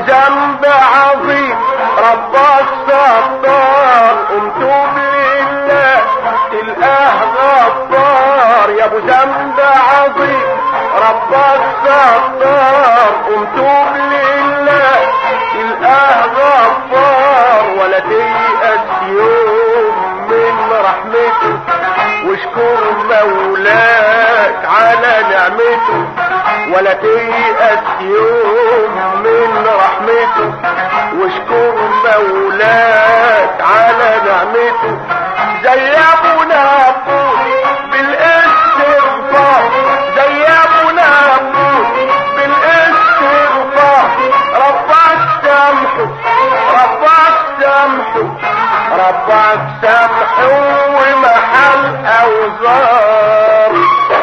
ذنب عظيم ربك ستار قم توب لله تلقاه غفار يا ابو ذنب عظيم ربك ستار قم توب لله تلقاه غفار ولا تيأس يوم من رحمته واشكر مولاك على نعمته ولا تيأس يوم من رحمته واشكر مولاك على نعمته زي ابونا ابوه بالاستغفار زي ابونا ابوه بالاستغفار ربك سامحه ربك سامحه ربك سامحه ومحل اوزار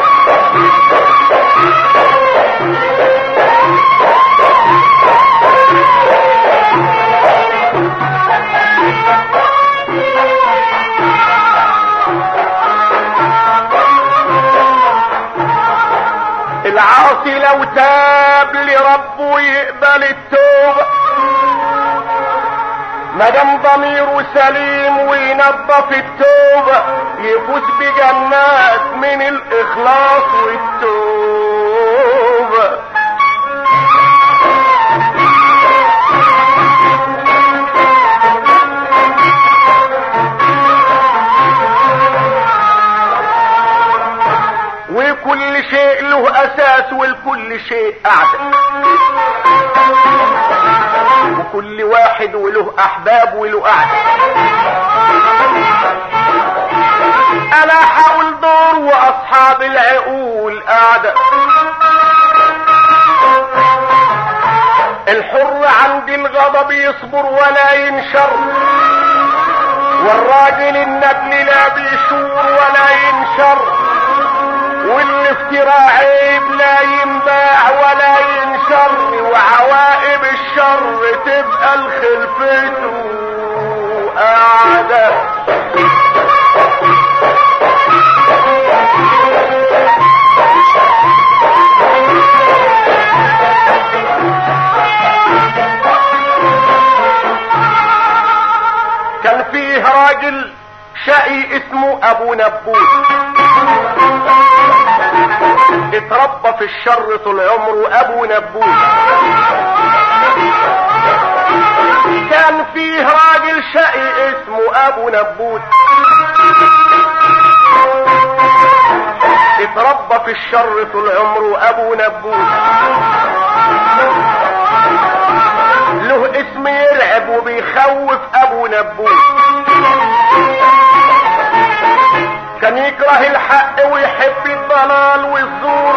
العاصي لو تاب لربه يقبل التوبة مدام ضميره سليم وينظف التوبة يفوز بجنات من الإخلاص والتوبة وكل شيء له اساس ولكل شيء قاعدة وكل واحد وله احباب وله قاعدة انا حاول دور واصحاب العقول قاعدة الحر عند الغضب يصبر ولا ينشر والراجل النبل لا بيشور ولا ينشر والافتراء عيب لا ينباع ولا ينشر وعوائب الشر تبقى الخلفته قاعدة كان فيه راجل شقي اسمه ابو نبوت اتربى في الشر طول عمره ابو نبوت كان فيه راجل شقي اسمه ابو نبوت اتربى في الشر طول عمره ابو نبوت له اسم يرعب وبيخوف ابو نبوت كان يكره الحق ويحب الضلال والزور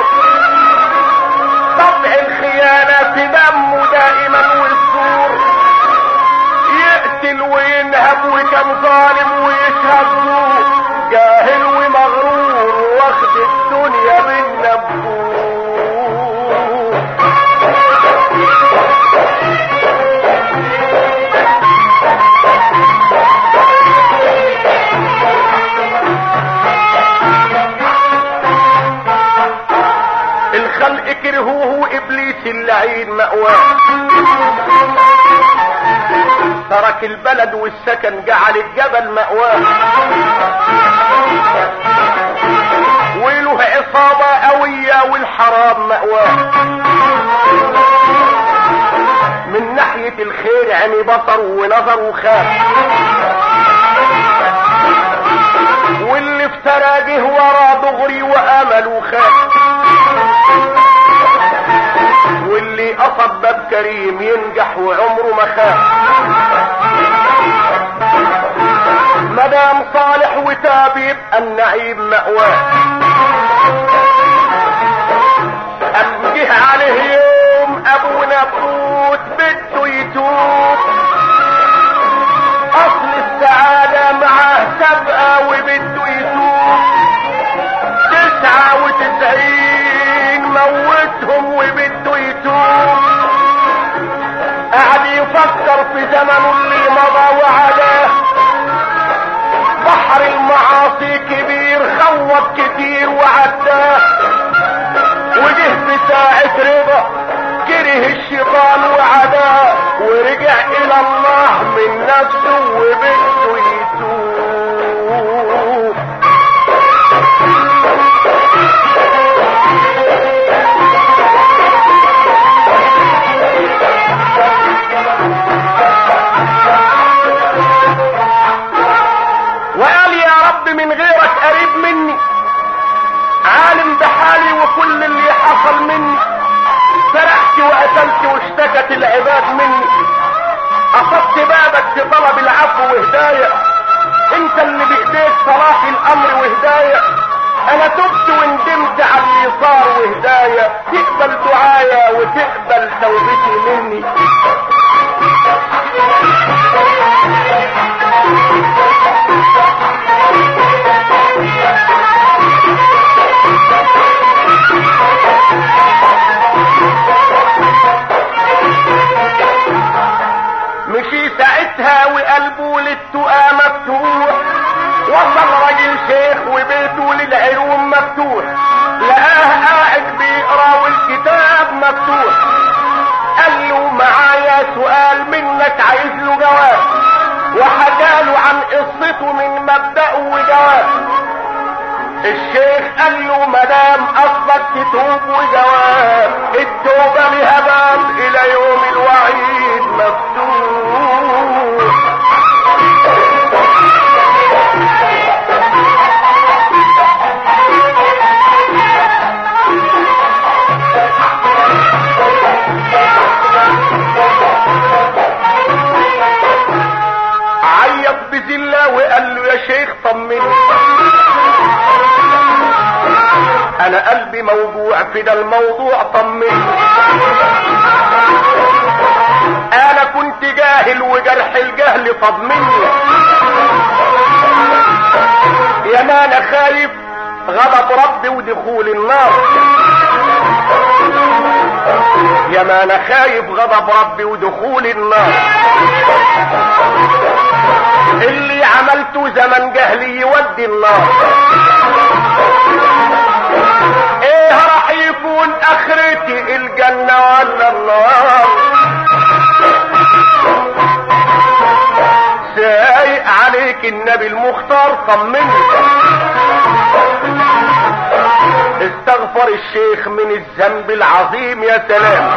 طبع الخيانة في دمه دائما والزور يقتل وينهب وكان ظالم ويشهد زور جاهل ومغرور واخد الدنيا بالنبوت الخلق كرهوه ابليس اللعين مأواه ترك البلد والسكن جعل الجبل مأواه وله عصابة قوية والحرام مأواه من ناحية الخير عمي بصر ونظر وخاف واللي افترى جه ورا دغري وامل وخاف واللي قصد باب كريم ينجح وعمره ما خاف مدام صالح وتاب يبقى النعيم مأواه أم جه عليه يوم ابو نبوت بده يتوب اصل السعادة معاه سابقة وبده يتوب تسعة وتسعين موتهم وبده يتوب قعد يفكر في زمنه اللي مضى وعلاه بحر المعاصي كبير خوف كتير وعداه وجه بساعة رضا كره الشيطان وعداه الله من نفسه وبده يتوب وقال يا رب من غيرك قريب مني عالم بحالي وكل اللي حصل مني سرحت وقتلت واشتكت العباد مني قصدت بابك في طلب العفو وهداية انت اللي بايديك صلاح الامر وهداية انا تبت وندمت على اللي صار وهداية تقبل دعايا وتقبل توبتي مني مشي ساعتها وقلبه للتقى مفتوح وصل راجل شيخ وبيته للعلوم مفتوح لقاه قاعد بيقرا والكتاب مفتوح قال له معايا سؤال منك عايز له جواب وحكى له عن قصته من مبدأه وجواب الشيخ قال له مدام قصدك تتوب وجواب التوبة لها باب الى يوم الوعيد مفتوح عيط بذلة وقال له يا شيخ طمني انا قلبي موجوع في ده الموضوع طمني انا كنت جاهل وجرح الجهل طمني يا ما انا خايف غضب ربي ودخول النار يا ما انا خايف غضب ربي ودخول النار اللي عملته زمن جهلي يودي النار ايه راح يكون اخرتي الجنة ولا النار سايق عليك النبي المختار طمني استغفر الشيخ من الذنب العظيم يا سلام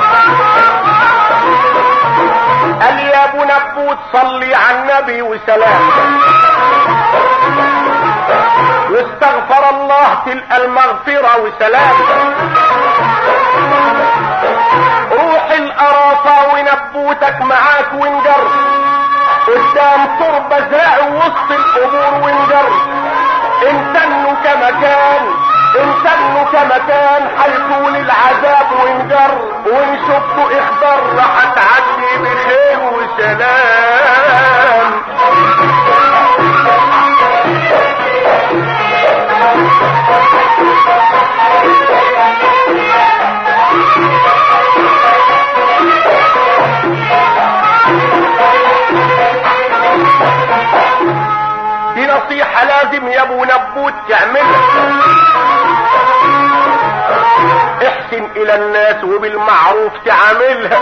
قال يا ابو نبوت صلي على النبي وسلام واستغفر الله تلقى المغفرة وسلام روح القرافة ونبوتك معاك ونجر قدام تربة زرع وسط القبور ونجر انتنوا كمكان انتنوا كمكان حيكون العذاب ونجر وان شفتوا اخضر راح تعدي بخير وسلام دي نصيحة لازم يا ابو نبوت تعملها احسن الى الناس وبالمعروف تعاملها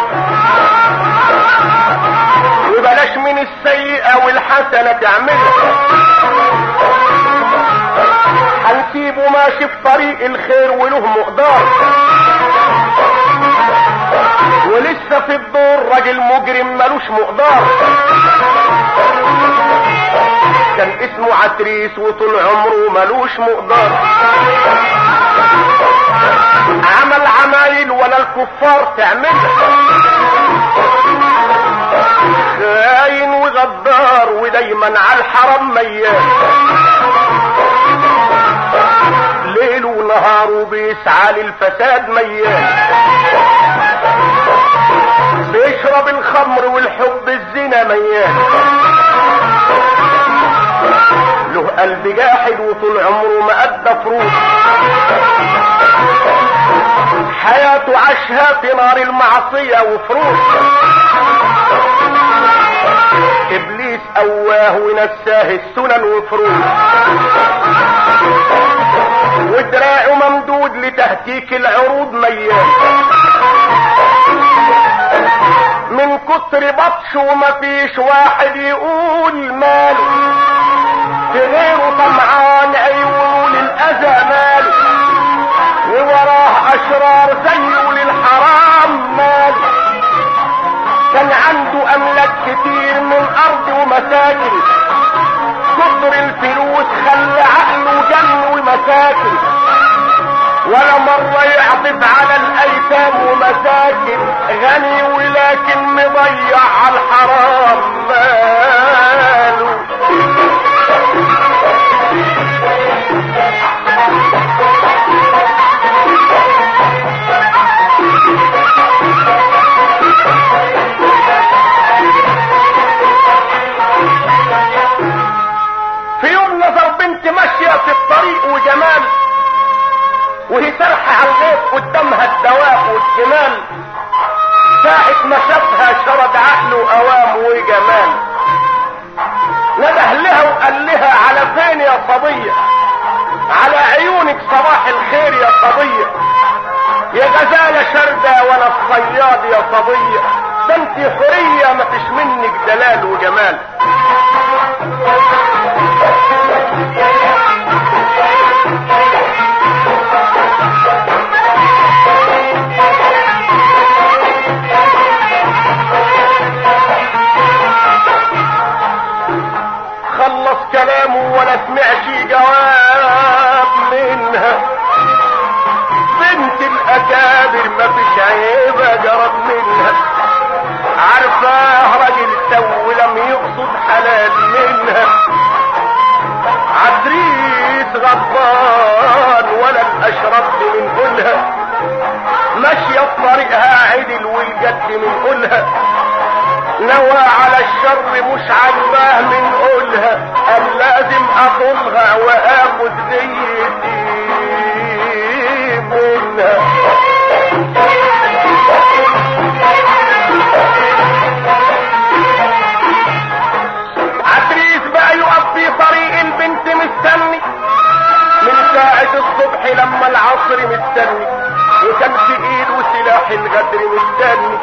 وبلاش من السيئة والحسنة تعملها هنسيبه ماشي في طريق الخير وله مقدار ولسه في الدور راجل مجرم ملوش مقدار كان اسمه عتريس وطول عمره ملوش مقدار عمل عمايل ولا الكفار تعملها خاين وغدار ودايما على الحرم ميال ليل ونهار وبيسعى للفساد ميال بيشرب الخمر والحب الزنا ميال له قلب جاحد وطول عمره ما ادى فروض حياته عاشها في نار المعصية وفروض ابليس قواه ونساه السنن وفروض ودراعه ممدود لتهتيك العروض ميال من كتر بطشه ومفيش واحد يقول ماله في غيره طمعان عيونه للأذى ماله ووراه أشرار زيه للحرام ماله كان عنده أملاك كتير من أرض ومساكن كتر الفلوس خلى عقله جن ومساكن ولا مرة يعطف على الأيتام ومساكن غني ولكن مضيع على الحرام ماله في يوم نظر بنت ماشية في الطريق وجمال وهي سرحة على الغيط قدامها الدواب والجمال ساعة ما شافها شرد عقله اوام وجمال نده لها وقال لها على فين يا صبية على عيونك صباح الخير يا صبية يا غزالة شردة وانا الصياد يا صبية ده انت حرية ما فيش منك دلال وجمال خلص كلامه ولا سمعش جواب منها بنت الاكابر ما فيش عيبة جرب منها عارفاه راجل سو لم يقصد حلال منها عفريت غضبان ولا الاشربت من قولها ماشية في طريقها عدل والجد من قولها نوى على الشر مش عجباه من قولها قال لازم اخلها واخد ديتي منها عتريس بقى يقف في طريق البنت مستني من ساعة الصبح لما العصر مستني وكان في ايده سلاح الغدر مستني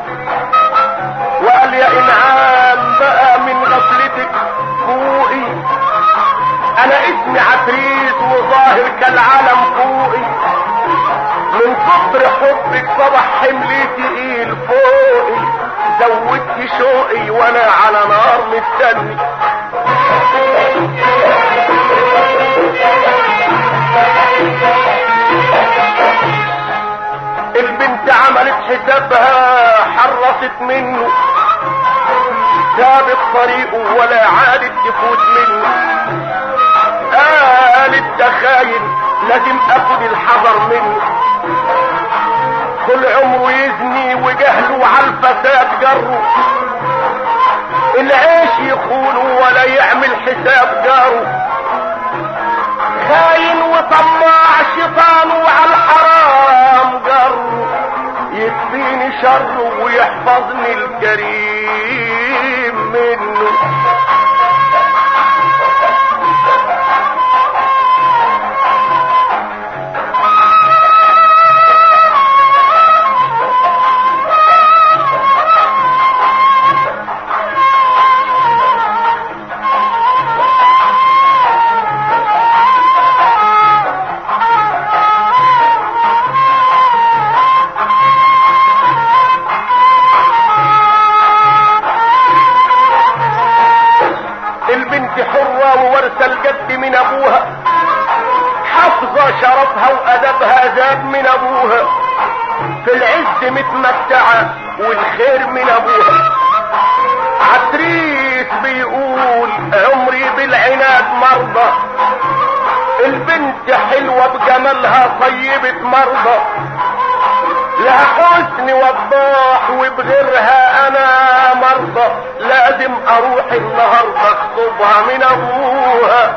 وقال يا انعام بقى من غفلتك فوقي انا اسمي عتريس وظاهر كالعالم فوقي من كتر حبك صبح حملي تقيل فوقي زودت شوقي وانا على نار مستني البنت عملت حسابها حرصت منه سابت طريقه ولا عادت تفوت منه قالت ده خاين لازم اخد الحذر منه طول عمره يزني وجهله على الفساد جره العيش يخونه ولا يعمل حساب جاره خاين وطماع شيطانه على الحرام جره يكفيني شره ويحفظني الكريم منه البنت حرة وورثة الجد من ابوها حافظة شرفها وادبها زاد من ابوها في العز متمتعة والخير من ابوها عتريس بيقول عمري بالعناد مرضى البنت حلوة بجمالها طيبة مرضى لها حسن وضاح وبغيرها انا مرضى لازم اروح النهارده اخطبها من ابوها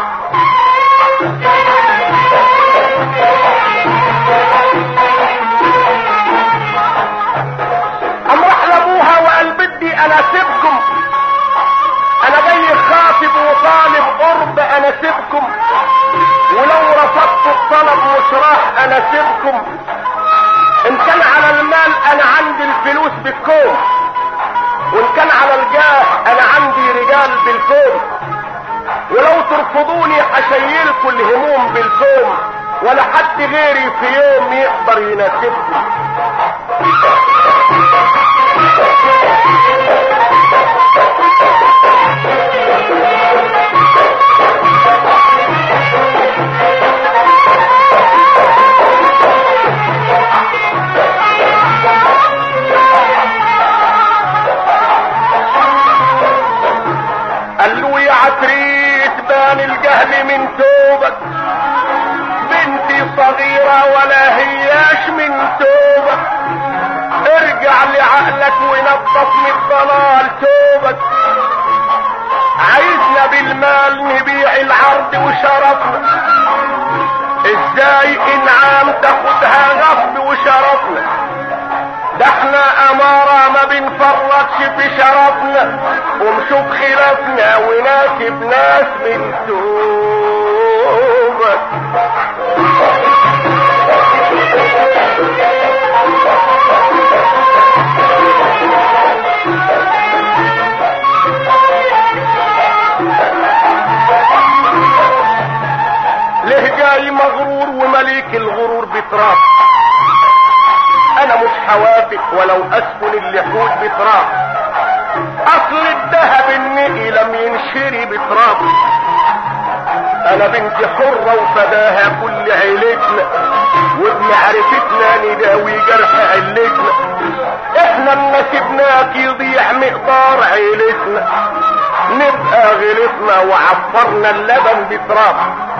قام راح لابوها وقال بدي انا سيبكم انا جاي خاطب وطالب قرب انا سيبكم ولو رفضت الطلب مش راح انا سيبكم ان كان على المال انا عندي الفلوس بالكون وان كان على الجاه انا عندي رجال بالكون ولو ترفضوني هشيلكوا الهموم بالكون ولا حد غيري في يوم يقدر يناسبني قال له يا عفريت بان الجهل من توبك بنتي صغيرة ولا هياش من توبك ارجع لعقلك ونظف من الضلال توبك عايزنا بالمال نبيع العرض وشرفنا ازاي انعام تاخدها غصب وشرفنا ده احنا امارة ما بنفرطش في شرفنا ونشوف خلافنا وناسب ناس من توبك ليه جاي مغرور ومليك الغرور بتراب انا مش حوافق ولو اسفل اللحود بتراب اصل الذهب النقي لم ينشري بتراب انا بنت حرة وفداها كل عيلتنا وبمعرفتنا نداوي جرح علتنا احنا ما سيبناك يضيع مقدار عيلتنا نبقى غلطنا وعفرنا اللبن بتراب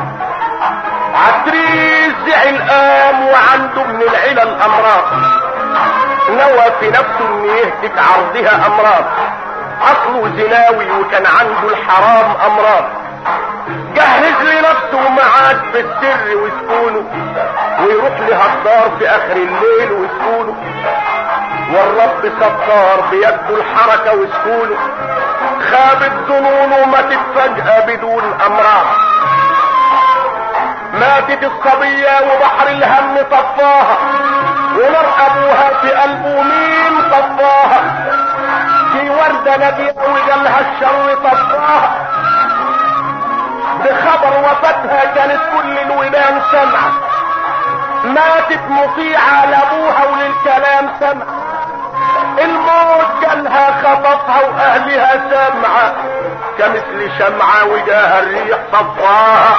عتريس زعل قام وعنده من العلا الامراض نوى في نفسه ان يهتك عرضها امراض اصله زناوي وكان عنده الحرام امراض جهز لنفسه معاد في السر وسكونه ويروح لها الدار في اخر الليل وسكونه والرب ستار بيده الحركة وسكونه خابت ظنونه ماتت فجأة بدون امراض ماتت الصبية وبحر الهم طفاها ونار ابوها في قلبه مين طفاها في وردة نبيه وجالها الشر طفاها بخبر وفاتها كانت كل الودان سمعة ماتت مطيعة لابوها وللكلام سمعة الموت جالها خطفها واهلها سمعة كمثل شمعة وجاها الريح صفاها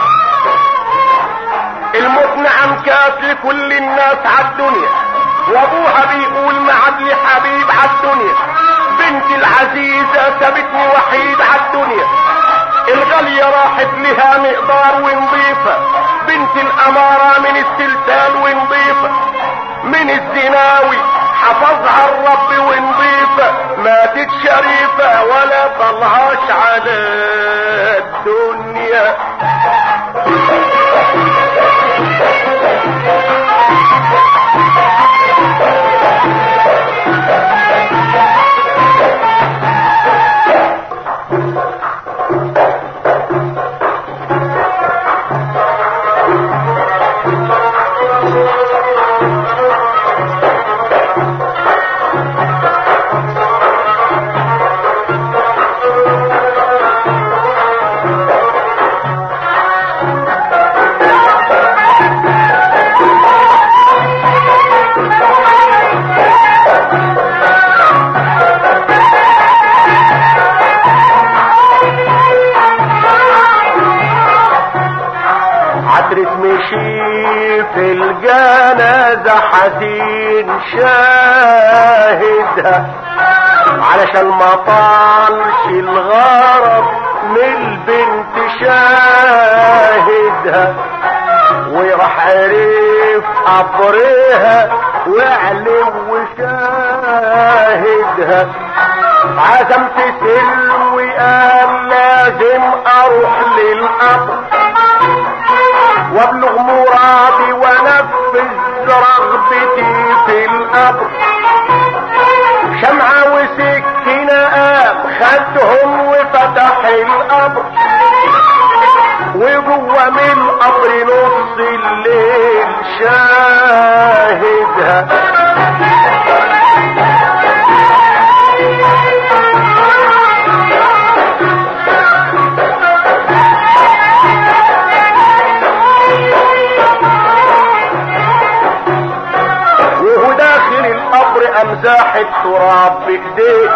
الموت نعم كاف لكل الناس عالدنيا وابوها بيقول معاد لي حبيب عالدنيا بنتي العزيزة سابتني وحيد عالدنيا الغالية راحت لها مقدار ونضيفة بنت الامارة من السلسال ونضيفة من الزناوي حفظها الرب ونضيفة ماتت شريفة ولا طلعاش على الدنيا عترة مشي في الجنازة حزين شاهدها علشان ما طالش الغرض من البنت شاهدها وراح عرف قبرها واعلم وشاهدها عزمت سلوي قال لازم اروح للقبر وابلغ مرادي ونفذ رغبتي في القبر شمعة وسكينة قام خدهم وفتح القبر وجوه من القبر نص الليل شاهدها وامزاح التراب بايديه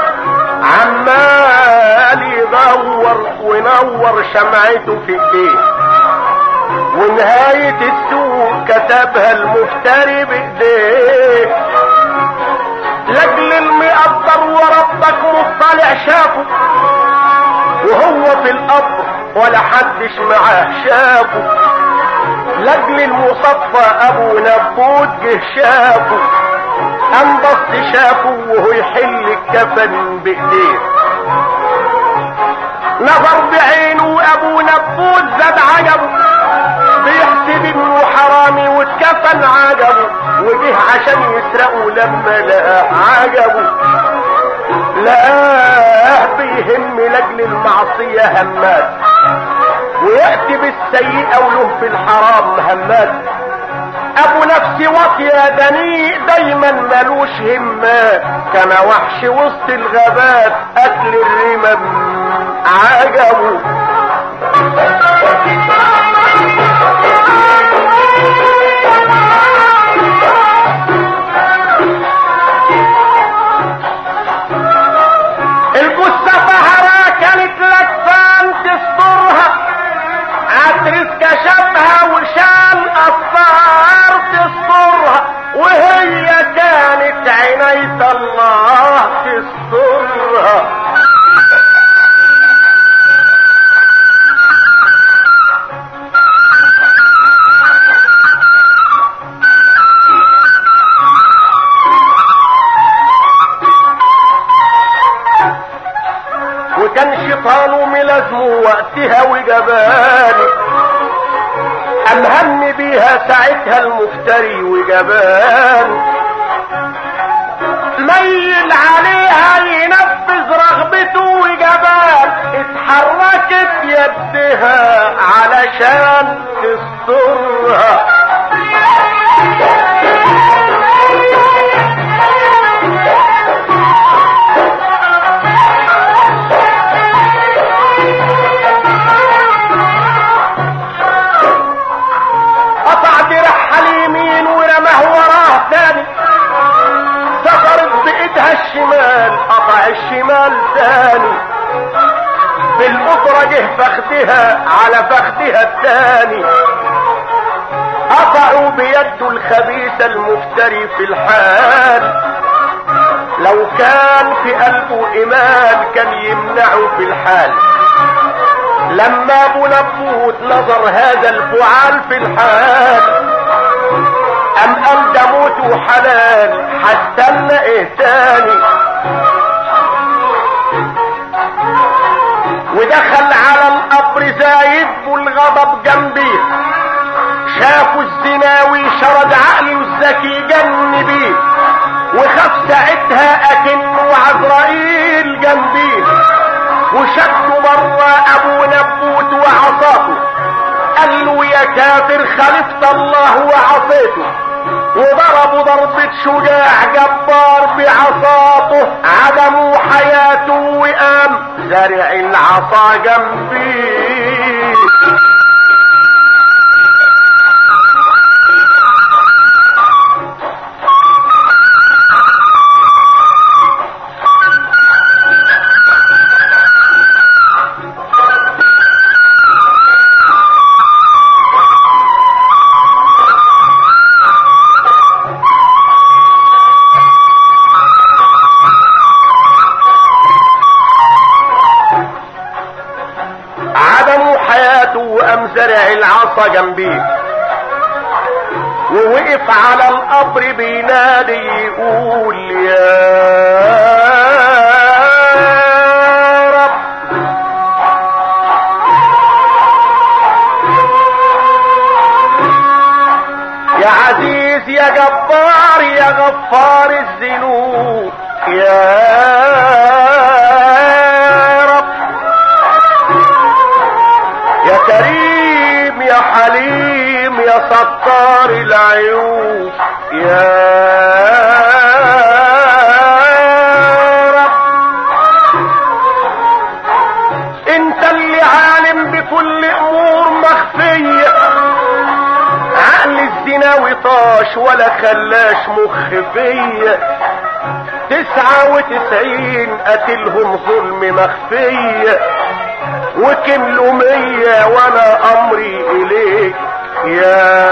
عمال يدور ونور شمعته في ايديه ونهاية السوق كتبها المفتري بايديه لاجل المقدر وربك مطلع شافه وهو في القبر ولا حدش معاه شافه لاجل المصفى ابو نبوت جه شافه انبسط شافه وهو يحل الكفن بايديه نظر بعينه ابو نبوت زاد عجبه بيحسب انه حرامي واتكفن عجبه وجه عشان يسرقه لما لقاه عجبه لقاه بيهم لاجل المعصية همات ويأتي بالسيئة وله في الحرام همات ابو نفسي واطية دنيء دايما ملوش همات كما وحش وسط الغابات اكل الرمم عجبه الجثة فهرة كانت لفان تسترها عترس كشفها وشال أصفار تسترها وهي كانت عناية الله تسترها وكان شيطانه ملازمه وقتها وجباني امهم بيها ساعتها المفتري وجبان ميل عليها ينفذ رغبته وجبان اتحركت يدها علشان تسترها قطع درعها اليمين ورماه وراه تاني سفرت بايدها الشمال قطع الشمال تاني بالقطرة جه فخدها على فخدها التاني قطعوا بيده الخبيثة المفتري في الحال لو كان في قلبه ايمان كان يمنعه في الحال لما ابو نبوت نظر هذا الفعال في الحال ام قال ده موته حلال حستنى ايه تاني ودخل على القبر زايد والغضب جنبيه شافوا الزناوي شرد عقله الذكي جن بيه وخاف ساعتها اكنه عزرائيل جنبيه وشدوا مرة ابو نبوت وعصاته قال له يا كافر خالفت الله وعصيته وضربوا ضربة شجاع جبار بعصاته عدموا حياته وقام زارع العصا جنبيه عدموا حياته وقام زرع العصا جنبيه ووقف على القبر بينادي يقول يا رب يا عزيز يا جبار يا غفار الذنوب يا رب يا كريم يا حليم يا ستار العيوب يا رب انت اللي عالم بكل امور مخفية عقل الزنا وطاش ولا خلاش مخ فيا تسعة وتسعين قتلهم ظلم مخفية وكملوا مية وانا امري اليك يا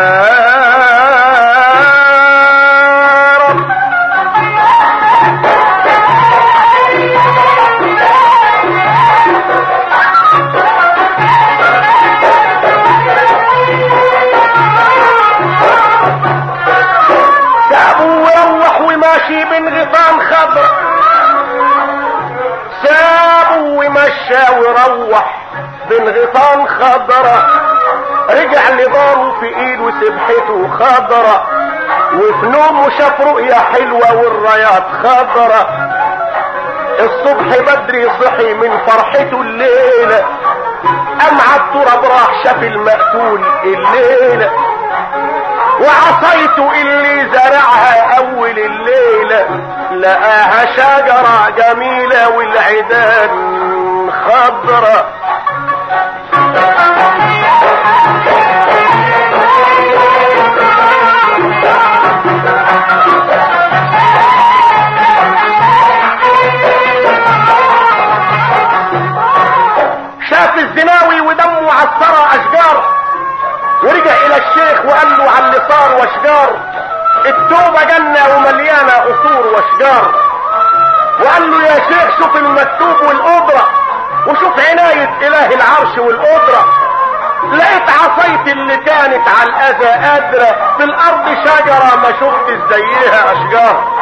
رب سابوا وروح وماشي بين غيطان خضر سابوا ومشى وروح بين غيطان خضرة رجع لداره في ايده سبحته خضرة وفي نومه شاف رؤية حلوة والرايات خضرة الصبح بدري صحي من فرحته الليلة قام عالتراب راح شاف المقتول الليلة وعصيته اللي زرعها اول الليلة لقاها شجرة جميلة والعيدان خضرة شاف الزناوي ودمه عصرة اشجار ورجع الى الشيخ وقال له على اللي صار واشجار التوبة جنة ومليانة قصور واشجار وقال له يا شيخ شوف المكتوب والقدرة وشوف عناية اله العرش والقدرة لقيت عصايتي اللي كانت على الاذى قادرة في الارض شجرة ما شفت زيها اشجار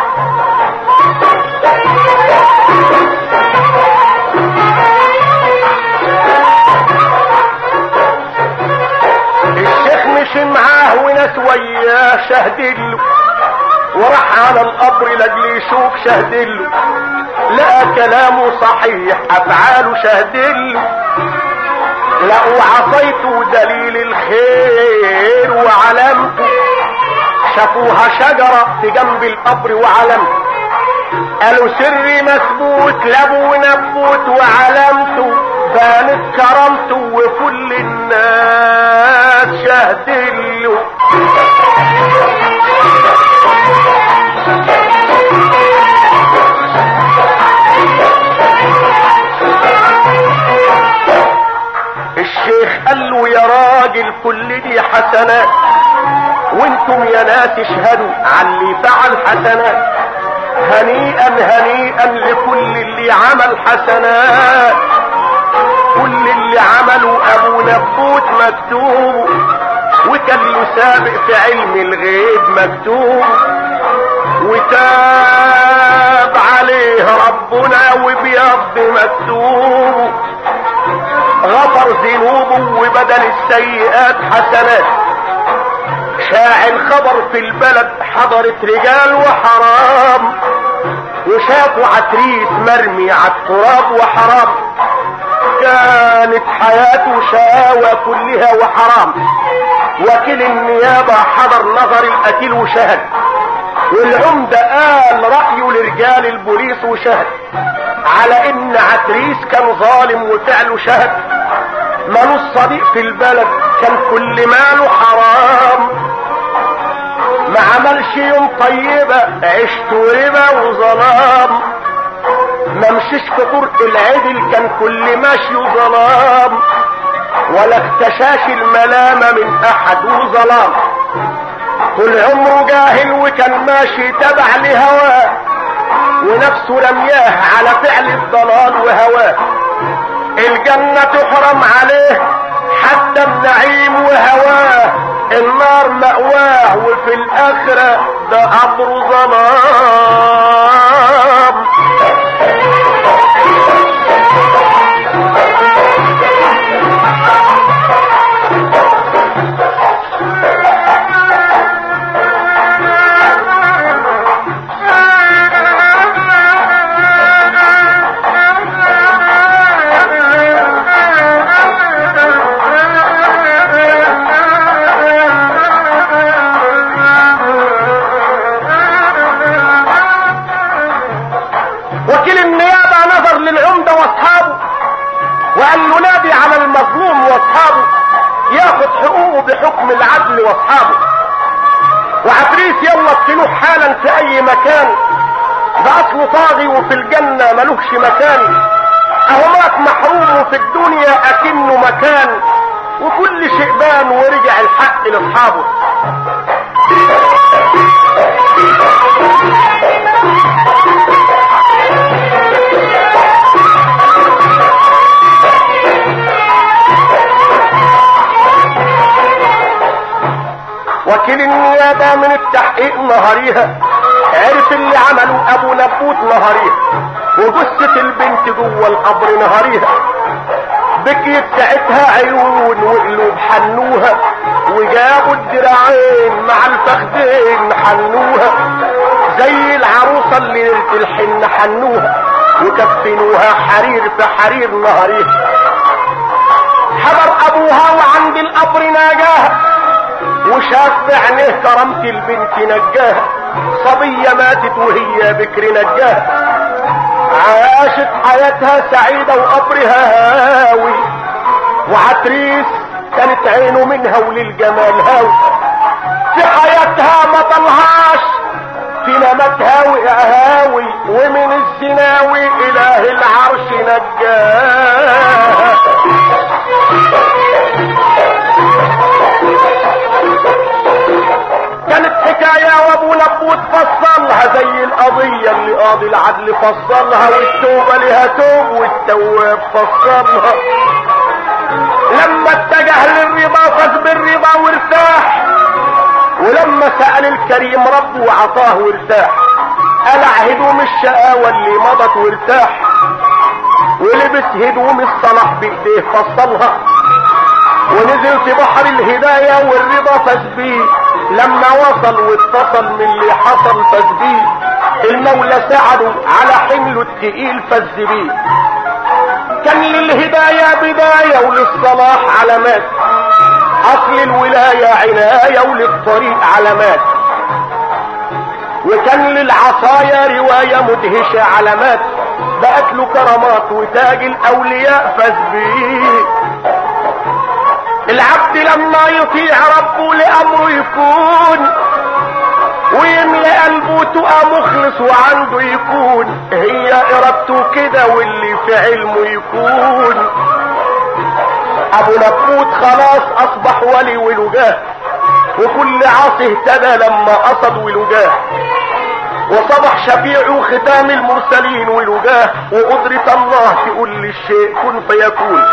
الشيخ مشي معاه وناس وياه شهدله وراح على القبر لاجل يشوف شهدله لقى كلامه صحيح افعاله شهدله لقوا عصيته دليل الخير وعلامته شافوها شجرة في جنب القبر وعلامته قالوا سري مثبوت لابو نبوت وعلامته بانت كرامته وكل الناس شهدله الشيخ قال له يا راجل كل دي حسنات وانتم يا ناس اشهدوا على اللي فعل حسنات هنيئا هنيئا لكل اللي عمل حسنات كل اللي عمله ابو نبوت مكتوب وكان له سابق في علم الغيب مكتوب وتاب عليه ربنا وبيض مكتوب غفر ذنوبه وبدل السيئات حسنات شاع الخبر في البلد حضرت رجال وحرام وشافوا عتريس مرمي على التراب وحرام كانت حياته شقاوة كلها وحرام وكيل النيابة حضر نظر القتيل وشهد والعمدة قال رأيه لرجال البوليس وشهد على ان عتريس كان ظالم وفعله شهد مالوش صديق في البلد كان كل ماله حرام ما عملش يوم طيبة عشت ربا وظلام ما مشيش في طرق العدل كان كل ماشي ظلام ولا اختشاش الملامة من احد وظلام طول عمره جاهل وكان ماشي تبع لهواه ونفسه رمياه على فعل الضلال وهواه الجنة تحرم عليه حتى النعيم وهواه النار مأواه وفي الآخرة ده أمر ظلام وكيل النيابة نظر للعمدة واصحابه وقال له نادي على المظلوم واصحابه ياخد حقوقه بحكم العدل واصحابه وعفريت يلا اقتلوه حالا في اي مكان ده اصله طاغي وفي الجنة ملوش مكان اهو مات محروم وفي الدنيا اكنه مكان وكل شيء بان ورجع الحق لاصحابه وكيل النيابة من التحقيق نهاريها عرف اللي عمله ابو نبوت نهاريها وجثة البنت جوه القبر نهاريها بكيت ساعتها عيون وقلوب حنوها وجابوا الدراعين مع الفخدين حنوها زي العروسة اللي ليلة الحن حنوها وكفنوها حرير في حرير نهاريها حضر ابوها وعند القبر ناجاها وشاف بعينيه كرامة البنت نجاها صبية ماتت وهي بكر نجاها عاشت حياتها سعيدة وقبرها هاوي وعتريس كانت عينه منها وللجمال هاوي في حياتها ما طلهاش في نمت هاوي هاوي ومن الزناوي اله العرش نجاها كانت حكاية وابو نبوت فصلها زي القضية اللي قاضي العدل فصلها والتوبة لها توب والتواب فصلها لما اتجه للرضا فاز بالرضا وارتاح ولما سأل الكريم ربه وعطاه وارتاح قلع هدوم الشقاوة اللي مضت وارتاح ولبس هدوم الصلاح بايديه فصلها ونزل في بحر الهداية والرضا فاز بيه لما وصل واتصل من اللي حصل فاز بيه المولى ساعده على حمله التقيل فاز بيه كان للهداية بداية وللصلاح علامات اصل الولاية عناية وللطريق علامات وكان للعصايا رواية مدهشة علامات بقت له كرامات وتاج الاولياء فاز بيه العبد لما يطيع ربه لامره يكون ويملى قلبه تقى مخلص وعنده يكون هي ارادته كده واللي في علمه يكون ابو نبوت خلاص اصبح ولي ولجاه وكل عاصي اهتدى لما قصد ولجاه وصبح شفيع ختام المرسلين ولجاه وقدرة الله تقول للشيء كن فيكون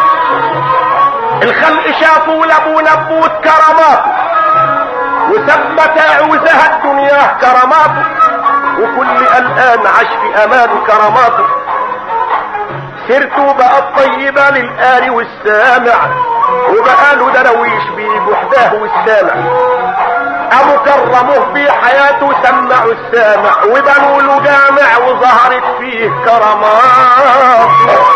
الخلق شافوا لابو نبوت كراماته وثبت عوزها الدنيا كراماته وكل قلقان عاش في امان كراماته سيرته بقت طيبة للقاري والسامع وبقى له درويش بوحده والسامع ابو كرموه في حياته سمعوا السامع وبنوا له جامع وظهرت فيه كرامات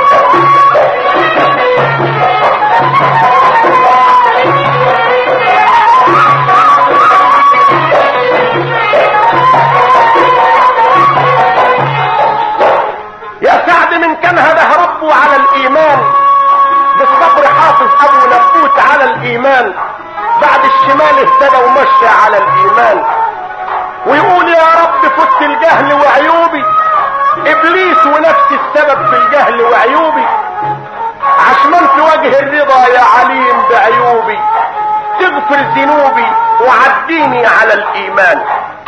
يا سعد من كان هده ربه على الايمان بالصبر حافظ ابو نبوت على الايمان بعد الشمال اهتدى ومشى على الايمان ويقول يا رب فت الجهل وعيوبي ابليس ونفسي السبب في الجهل وعيوبي عشمان في وجه الرضا يا عليم بعيوبي تغفر ذنوبي وعديني على الايمان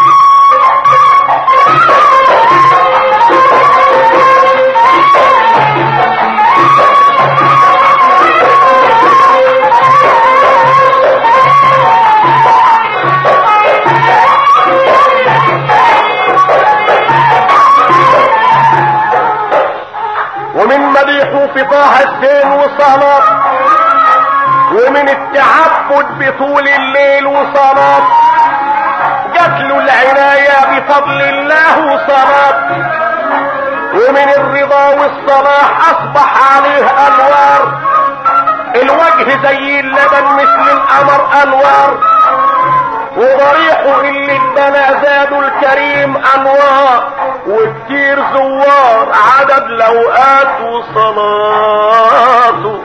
ومن مديحه في طه الزين وصلاة ومن التعبد بطول الليل وصلاة جات له العناية بفضل الله وصلاة ومن الرضا والصلاح اصبح عليه انوار الوجه زي اللبن مثل القمر انوار وضريحه اللي ادانا زادوا الكريم انوار وكتير زوار عدد لوقات وصلاته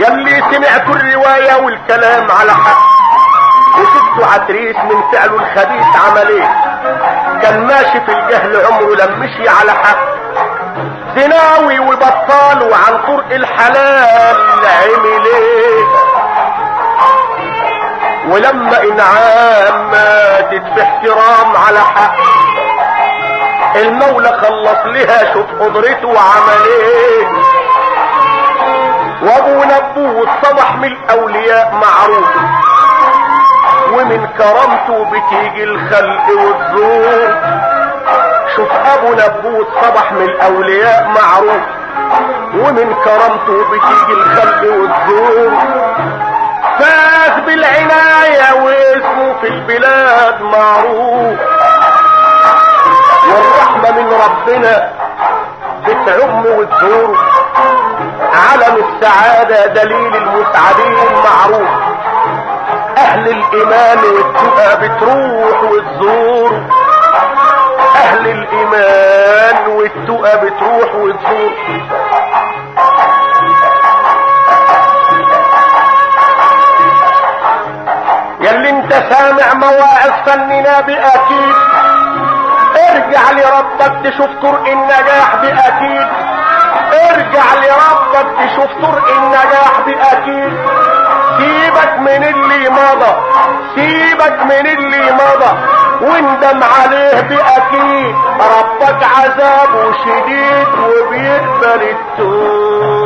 يلي سمعتوا الرواية والكلام على حق وشفتوا عتريس من فعله الخبيث عمل ايه كان ماشي في الجهل عمره لم مشي على حق زناوي وبطال وعن طرق الحلال عمل ايه ولما انعام ماتت في احترام على حق المولى خلص لها شوف قدرته وعمل ايه وابو نبوه الصبح من الاولياء معروف ومن كرامته بتيجي الخلق والزور شوف ابو نبوت صبح من الاولياء معروف ومن كرامته بتيجي الخلق والزور فاز بالعناية واسمه في البلاد معروف والرحمة من ربنا بتعم وتزور علم السعادة دليل المسعدين معروف اهل الايمان والتقى بتروح وتزور اهل الايمان والتقى بتروح وتزور ياللي انت سامع مواعظ فننا باكيد ارجع لربك تشوف طرق النجاح باكيد ارجع لربك تشوف طرق النجاح باكيد سيبك من اللي مضى سيبك من اللي مضى واندم عليه باكيد ربك عذابه شديد وبيقبل التوب